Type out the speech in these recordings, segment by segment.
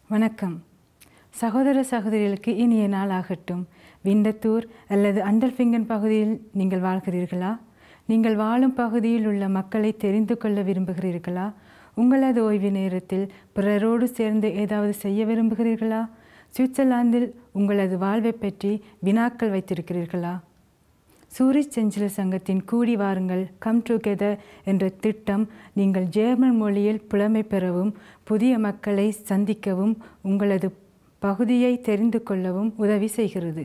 வணக்கம் சகோதர சகோதரிகளுக்கு இனிய நாள் ஆகட்டும் விண்டத்தூர் அல்லது அண்டல்ஃபிங்கன் பகுதியில் நீங்கள் வாழ்கிறீர்களா நீங்கள் வாழும் பகுதியில் உள்ள மக்களை தெரிந்து கொள்ள விரும்புகிறீர்களா உங்களது ஓய்வு நேரத்தில் பிறரோடு சேர்ந்து ஏதாவது செய்ய விரும்புகிறீர்களா சுவிட்சர்லாந்தில் உங்களது வாழ்வை பற்றி வினாக்கள் வைத்திருக்கிறீர்களா சூரிச் செஞ்சில சங்கத்தின் கூடி வாருங்கள் கம் டுகெதர் என்ற திட்டம் நீங்கள் ஜெர்மன் மொழியில் புலமை பெறவும் புதிய மக்களை சந்திக்கவும் உங்களது பகுதியை தெரிந்து கொள்ளவும் உதவி செய்கிறது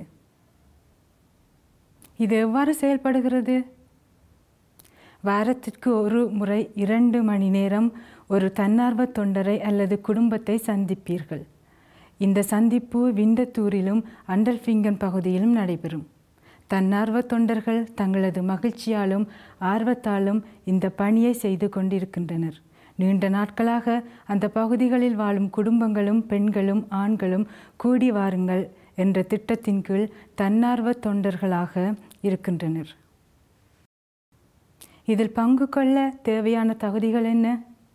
இது எவ்வாறு செயல்படுகிறது வாரத்திற்கு ஒரு முறை இரண்டு மணி நேரம் ஒரு தன்னார்வ தொண்டரை அல்லது குடும்பத்தை சந்திப்பீர்கள் இந்த சந்திப்பு விண்டத்தூரிலும் அண்டல்ஃபிங்கன் பகுதியிலும் நடைபெறும் தன்னார்வ தொண்டர்கள் தங்களது மகிழ்ச்சியாலும் ஆர்வத்தாலும் இந்த பணியை செய்து கொண்டிருக்கின்றனர் நீண்ட நாட்களாக அந்த பகுதிகளில் வாழும் குடும்பங்களும் பெண்களும் ஆண்களும் கூடி வாருங்கள் என்ற திட்டத்தின் கீழ் தன்னார்வ தொண்டர்களாக இருக்கின்றனர் இதில் பங்கு கொள்ள தேவையான தகுதிகள் என்ன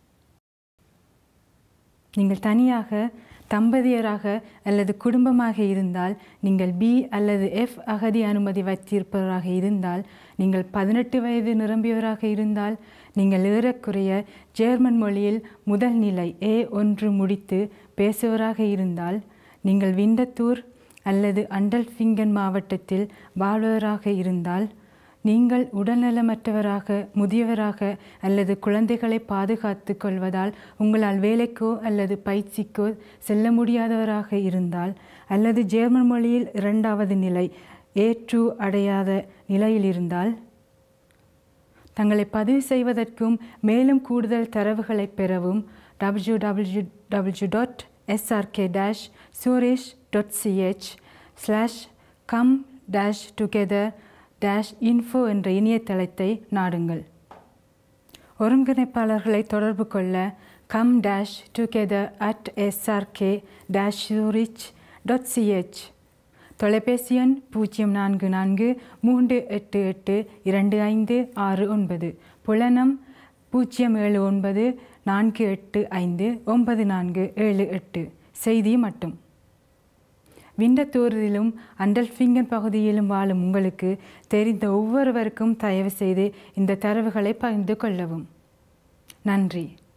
நீங்கள் தனியாக தம்பதியராக அல்லது குடும்பமாக இருந்தால் நீங்கள் பி அல்லது எஃப் அகதி அனுமதி வைத்திருப்பவராக இருந்தால் நீங்கள் பதினெட்டு வயது நிரம்பியவராக இருந்தால் நீங்கள் ஏறக்குறைய ஜெர்மன் மொழியில் முதல் நிலை ஏ ஒன்று முடித்து பேசுவராக இருந்தால் நீங்கள் விண்டத்தூர் அல்லது அண்டல்ஃபிங்கன் மாவட்டத்தில் வாழ்பவராக இருந்தால் நீங்கள் உடல்நலமற்றவராக முதியவராக அல்லது குழந்தைகளை பாதுகாத்து கொள்வதால் உங்களால் வேலைக்கோ அல்லது பயிற்சிக்கோ செல்ல முடியாதவராக இருந்தால் அல்லது ஜெர்மன் மொழியில் இரண்டாவது நிலை ஏ டூ அடையாத நிலையில் இருந்தால் தங்களை பதிவு செய்வதற்கும் மேலும் கூடுதல் தரவுகளை பெறவும் W W W dot SRK dash Zurich dot CH slash come dash together dash info என்ற இணையதளத்தை நாடுங்கள் ஒருங்கிணைப்பாளர்களை தொடர்பு கொள்ள come dash together at SRK dash Zurich dot CH தொலைபேசி எண் பூஜ்ஜியம் நான்கு நான்கு மூன்று எட்டு எட்டு இரண்டு ஐந்து ஆறு ஒன்பது புலனம் பூஜ்ஜியம் ஏழு ஒன்பது நான்கு எட்டு ஐந்து ஒன்பது நான்கு ஏழு எட்டு செய்தி மட்டும் விண்டத்தூரிலும் அண்டல்ஃபிங்கன் பகுதியிலும் வாழும் உங்களுக்கு தெரிந்த ஒவ்வொருவருக்கும் தயவு செய்து இந்த தரவுகளை பகிர்ந்து கொள்ளவும் நன்றி